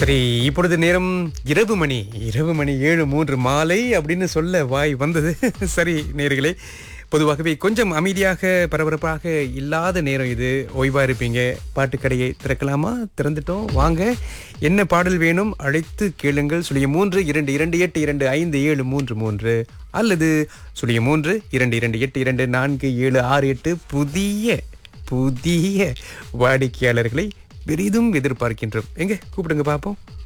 சரி இப்பொழுது நேரம் இரவு மணி இரவு மணி ஏழு மூன்று மாலை அப்படின்னு சொல்ல வாய் வந்தது சரி நேர்களே பொதுவாகவே கொஞ்சம் அமைதியாக பரபரப்பாக இல்லாத நேரம் இது ஓய்வா இருப்பீங்க பாட்டுக்கடையை திறக்கலாமா திறந்துட்டோம் வாங்க என்ன பாடல் வேணும் அழைத்து கேளுங்கள் சுழிய மூன்று இரண்டு இரண்டு எட்டு இரண்டு ஐந்து ஏழு மூன்று மூன்று அல்லது சுழிய மூன்று இரண்டு இரண்டு எட்டு இரண்டு நான்கு ஏழு ஆறு எட்டு புதிய புதிய வாடிக்கையாளர்களை பெரிதும் எதிர்பார்க்கின்றோம் எங்க கூப்பிடுங்க பார்ப்போம்